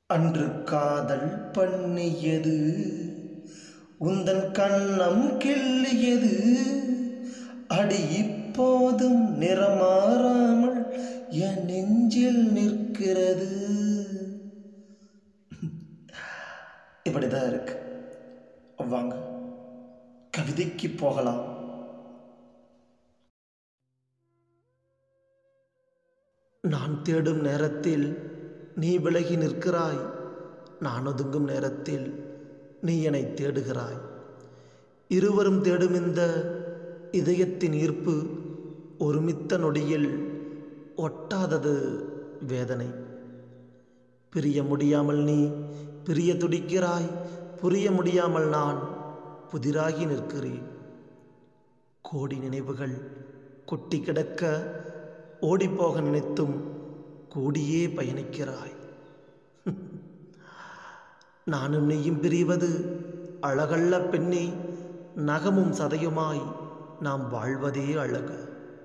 அன்று காதல் பண்ணியது உந்தன் கண்ணம் கிள்ளியது அடி இப்போதும் நிறமாறாமல் என் நெஞ்சில் நிற்கிறது இப்படிதான் இருக்கு வாங்க கவிதைக்கு போகலாம் நான் தேடும் நேரத்தில் நீ விலகி நிற்கிறாய் நான் ஒதுங்கும் நேரத்தில் நீ என்னை தேடுகிறாய் இருவரும் தேடும் இந்த இதயத்தின் ஈர்ப்பு ஒருமித்த நொடியில் ஒட்டாதது வேதனை பிரிய முடியாமல் நீ பிரிய துடிக்கிறாய் புரிய முடியாமல் நான் புதிராகி நிற்கிறேன் கோடி நினைவுகள் கொட்டி கிடக்க ஓடிப்போக நினைத்தும் கூடியே பயணிக்கிறாய் நானும் நீயும் பிரிவது அழகல்ல பெண்ணே நகமும் சதையுமாய் நாம் வாழ்வதே அழகு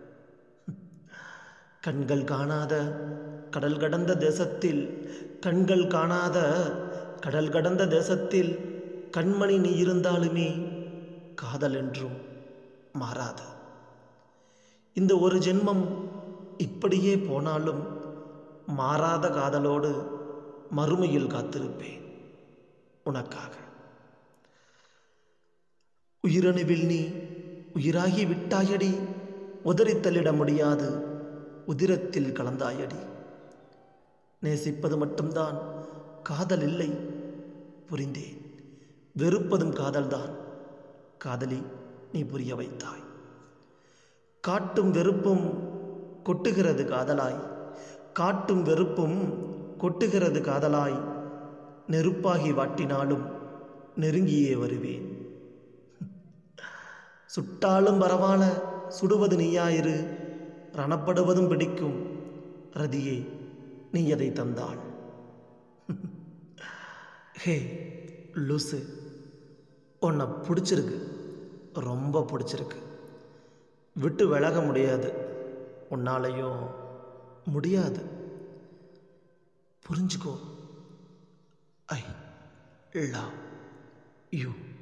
கண்கள் காணாத கடல் கடந்த தேசத்தில் கண்கள் காணாத கடல் கடந்த தேசத்தில் கண்மணி நீ இருந்தாலுமே காதல் என்றும் மாறாது இந்த ஒரு ஜென்மம் இப்படியே போனாலும் மாறாத காதலோடு மறுமையில் காத்திருப்பேன் உனக்காக உயிரணுவில் நீ உயிராகி விட்டாயடி உதறித்தள்ளிட முடியாது உதிரத்தில் கலந்தாயடி நேசிப்பது மட்டும்தான் காதல் இல்லை புரிந்தேன் வெறுப்பதும் காதல்தான் காதலி நீ புரிய வைத்தாய் காட்டும் வெறுப்பும் கொட்டுகிறது காதலாய் காட்டும் வெறுப்பும் கொட்டுகிறது காதலாய் நெருப்பாகி வாட்டினாலும் நெருங்கியே வருவேன் சுட்டாலும் பரவால சுடுவது நீயாயிரு ரணப்படுவதும் பிடிக்கும் ரதியே நீ எதை தந்தாள் ஹே லூசு உன்னை பிடிச்சிருக்கு ரொம்ப பிடிச்சிருக்கு விட்டு விலக முடியாது உன்னாலையும் முடியாது புரிஞ்சுக்கோ ஐ லவ் யூ